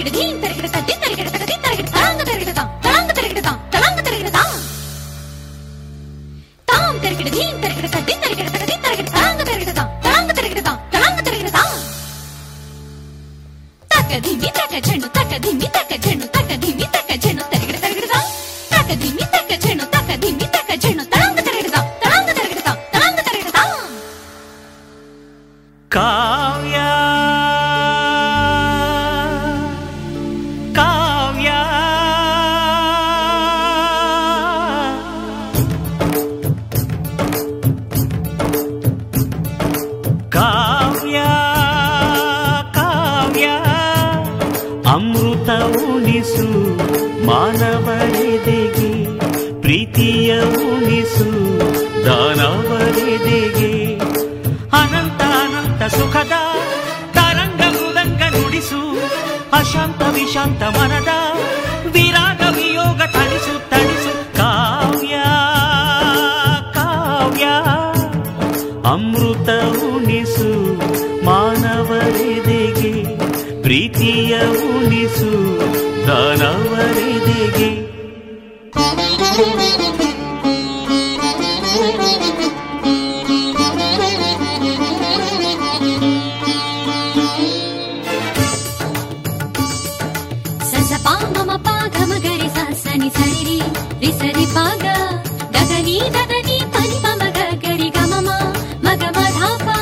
ತೆರಗಿಡ ಧೀಂ ತೆರಗಿಡ ತದ್ದಿ ತೆರಗಿಡ ತಗದಿ ತೆರಗಿಡ ತಳಂಗ ತೆರಗಿಡ ತಾಂ ತಳಂಗ ತೆರಗಿಡ ತಾಂ ತಳಂಗ ತೆರಗಿಡ ತಾಂ ತಾಂ ತೆರಗಿಡ ಧೀಂ ತೆರಗಿಡ ತದ್ದಿ ತೆರಗಿಡ ತಗದಿ ತೆರಗಿಡ ತಳಂಗ ತೆರಗಿಡ ತಾಂ ತಳಂಗ ತೆರಗಿಡ ತಾಂ ತಳಂಗ ತೆರಗಿಡ ತಾಂ ತಕ ಧಿಮಿ ತಕ ಝೆಣ್ಣು ತಕ ಧಿಮಿ ತಕ ಝೆಣ್ಣು ತಕ ಧಿಮಿ ತಕ ಝೆಣ್ಣು ತೆರಗಿಡ ತೆರಗಿಡ ತಾಂ ತಕ ಧಿಮಿ ತಕ ಝೆಣ್ಣು ತಕ ಧಿಮಿ ತಕ ಝೆಣ್ಣು ತಳಂಗ ತೆರಗಿಡ ತಾಂ ತಳಂಗ ತೆರಗಿಡ ತಾಂ ತಳಂಗ ತೆರಗಿಡ ತಾಂ ಕಾವ್ಯ ಕಾವ್ಯ ಕಾವ್ಯ ಕಾವ್ಯ ಅಮೃತ ಉಣಿಸು ಮಾನವರೆದೆಗೆ ಪ್ರೀತಿಯ ಉಣಿಸು ದಾನವರೆದೆಗೆ ಅನಂತ ಅನಂತ ಸುಖದ ತರಂಗ ಮೃದಂಗ ನುಡಿಸು ಅಶಾಂತ ವಿಶಾಂತ ಮನದ ವಿರಾಗ ವಿಯೋಗ ತಣಿಸು ತಣಿಸು ಕಾವ್ಯ ಕಾವ್ಯ ಅಮೃತ ಉಣಿಸು ಮಾನವರೆದೆಗೆ ಪ್ರೀತಿಯ ಉಣಿಸು ದಾನವರೆದೆಗೆ ಸಸ ಪಾ ಮಮ ಪಾ ಘಮ ಗರಿ ಸ ಸನಿ ಸರಿ ರಿ ರಿ ಸರಿ ಪಾ ಗ ಗಗನಿ ಗಗನಿ ಪನಿ ಪ ಮಗ ಗರಿ ಗ ಮಮ ಮಗ ಮಧ ಪಾ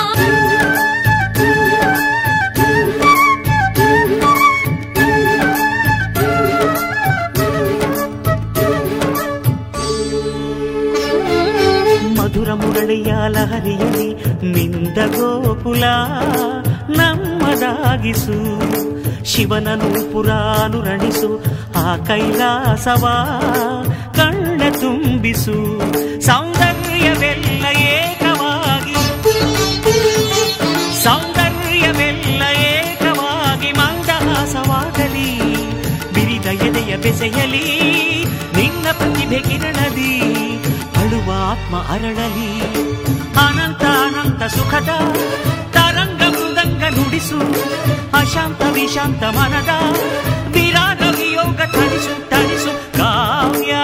ಮಧುರ ಮುರಳಿಯ ಲಹರಿಯಲಿ ನಿಂದ ಗೋಕುಲ ನಮ್ಮದಾಗಿಸು ಶಿವನನು ಪುರಾನುರಣಿಸು ಆ ಕೈಲಾಸವ ಕಣ್ಣ ತುಂಬಿಸು ಸೌಂದರ್ಯವೆಲ್ಲ ಏಕವಾಗಿ ಸೌಂದರ್ಯವೆಲ್ಲ ಏಕವಾಗಿ ಮಂದಹಾಸವಾಗಲಿ ಬಿರಿದ ಎದೆಯ ಬೆಸೆಯಲಿ ನಿನ್ನ ಪ್ರತಿಭೆ ಕಿರಣದಿ ಅಳುವ ಆತ್ಮ ಅರಳಲಿ ಅನಂತ ಅನಂತ ಸುಖದ ತರಂಗ ಮೃದಂಗ ನುಡಿಸು ಅಶಾಂತ ವಿಶಾಂತ ಮನದ ವಿರಾಗ ವಿಯೋಗ ತಣಿಸು ತಣಿಸು ಕಾವ್ಯ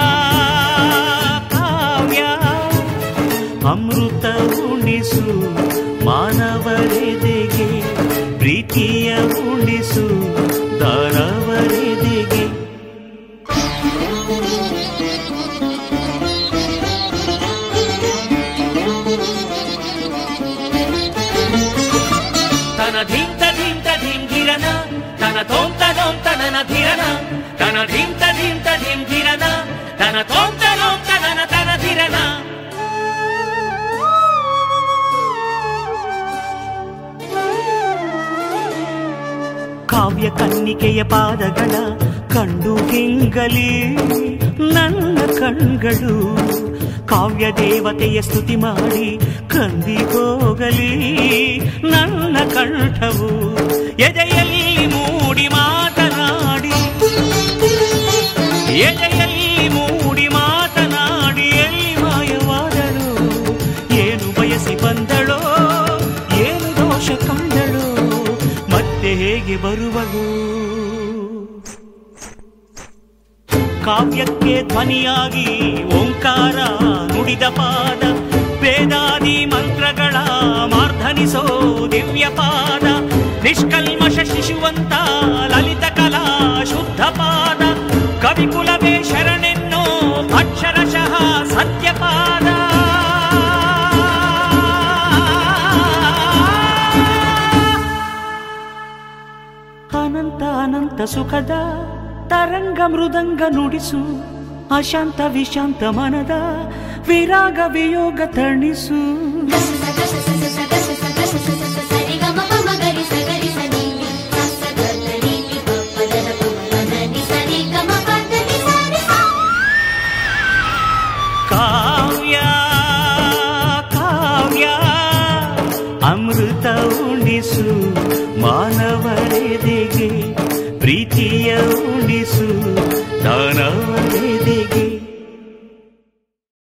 ಕಾವ್ಯ ಅಮೃತ ಉಣಿಸು ಮಾನವರೆದೆಗೆ ಪ್ರೀತಿಯ ಉಣಿಸು ದಾನವರೆದೆಗೆ ತನ ಧೀಂತ ಧೀಂತ ಧೀಂ ಧಿರನ ತನ ತೋಂತ ನೋಂತ ನನ ಧಿರನ ತನ ಧೀಂತ ಧೀಂತ ಧೀಂ ಧಿರನ ತನ ತೋಂತ ನೋಂತ ನನ ತನ ಧಿರನ ಕಾವ್ಯ ಕನ್ನಿಕೆಯ ಪಾದಗಳ ಕಂಡು ಹಿಂಗಲಿ ನನ್ನ ಕಣ್ಗಳು ಕಾವ್ಯ ದೇವತೆಯ ಸ್ತುತಿ ಮಾಡಿ ಕಂದಿ ಹೋಗಲಿ ನನ್ನ ಕಂಠವು ಎದೆಯಲ್ಲಿ ಮೂಡಿ ಮಾತನಾಡಿ ಎದೆಯಲ್ಲಿ ಮೂಡಿ ಮಾತನಾಡಿ ಎಲ್ಲಿ ಮಾಯವಾದಳು ಏನು ಬಯಸಿ ಬಂದಳೋ ಏನು ದೋಷ ಕಂಡಳು ಮತ್ತೆ ಹೇಗೆ ಬರುವಳು ಕಾವ್ಯಕ್ಕೆ ಧ್ವನಿಯಾಗಿ ಓಂಕಾರ ನುಡಿದ ಪಾದ ವೇದಾದಿ ಮಂತ್ರಗಳ ಮಾರ್ಧನಿಸೋ ದಿವ್ಯ ಪಾದ ನಿಷ್ಕಲ್ಮಶ ಶಿಶುವಂತ ಲಲಿತ ಕಲಾ ಶುದ್ಧ ಪಾದ ಕವಿಕುಲವೇ ಶರಣೆನ್ನೋ ಅಕ್ಷರಶಃ ಸತ್ಯಪಾದ ಅನಂತ ಅನಂತ ಸುಖದ ತರಂಗ ಮೃದಂಗ ನುಡಿಸು ಅಶಾಂತ ವಿಶಾಂತ ಮನದ ವಿರಾಗ ವಿಯೋಗ ತಣಿಸು ಗಸ ಸ ಗಸ ಸ ಸ ಸ ಗಸ ಸ ಗಸ ಸ ಸ ಸ ಸರಿ ಗ ಮ ಪ ಮ ಗರಿ ಸ ಗರಿ ಸ ನೀ ಲಿ ಸ ಸ ಗ ಲ ನೀ ಲಿ ಪ ಪ ದ ನ ಪ ಮ ಗ ನ ನಿ ಸರಿ ಗ ಮ ಪ ದ ನಿ ಸ ರಿ ಸ ಕಾವ್ಯ ಕಾವ್ಯ ಅಮೃತ ಉಣಿಸು ಮಾನವರೆದೆಗೆ